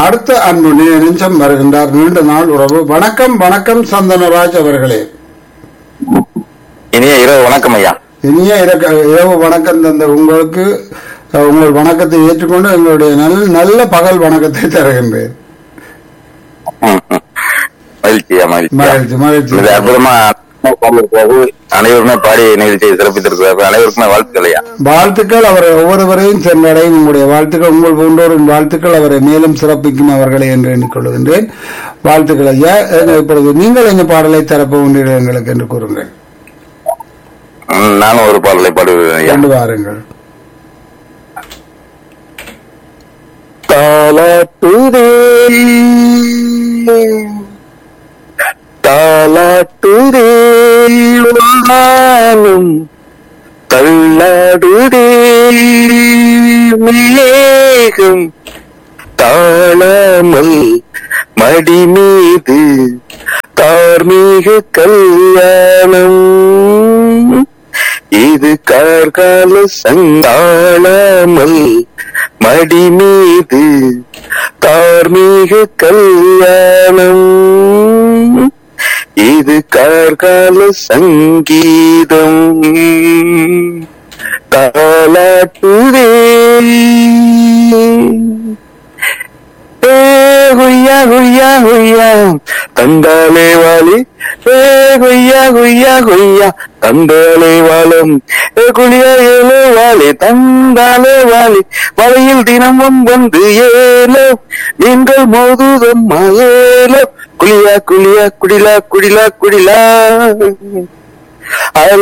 அடுத்த அன்பு நெ- நெஞ்சம் வருகின்றார் நீண்ட நாள் உறவு வணக்கம் வணக்கம் சந்தனராஜ் அவர்களே இனிய இரவு வணக்கம் ஐயா இனிய இறக்க- இரவு வணக்கம் தந்த உங்களுக்கு அஹ், உங்கள் வணக்கத்தை ஏற்றுக்கொண்டு எங்களுடைய நல்ல நல்ல பகல் வணக்கத்தை தருகின்றேன் ம், ம். மகிழ்ச்சியா மகிழ்ச்சியா மகிழ்ச்சி மகிழ்ச்சி இது அற்புதமா பாடியிருக்கிறது. அனைவருமே பாடி நிகழ்ச்சியை சிறப்பித்திருக்கிறார்கள் அனைவருக்குமே வாழ்த்துக்கள் ஐயா வாழ்த்துக்கள் அவர் ஒவ்வொருவரையும் சென்றடையும் உங்களுடைய வாழ்த்துக்கள் உங்கள் போன்றோரின் வாழ்த்துக்கள் அவரை மேலும் சிறப்பிக்கும் அவர்களை என்று எண்ணிக்கொள்கின்றேன் வாழ்த்துக்கள் ஐயா அஹ், இப்பொழுது நீங்கள் என்ன பாடலை தரப்போகின்றீர்கள் எங்களுக்கு என்று கூறுங்கள் ம், நானும் ஒரு பாடலை பாடுவேன் ஐயா கொண்டு வாருங்கள் தாலாட்டுதே தாலாட்டுதே நானும் தள்ளாடுதே மேகம் தாழாமல் மடி மீது தார்மீக கல்யாணம் இது கார்கால சந்தாளாமல் மடி மீது தார்மீக கல்யாணம் இது கார்கால சங்கீதம் தாலாட்டுதே ஏ ஹுய்யா ஹுய்யா ஹுய்யா தந்தாலே வாலி ஏ ஹுய்யா ஹுய்யா ஹுய்யா தந்தாலே வாழும் ஏ குளியா ஏலோ வாலி தந்தாலே வாலி வலையில் தினமும் வந்து ஏலோ நீங்கள் மோதுதம்மா ஏலோ குளியா குளியா குடிலா குடிலா குடிலா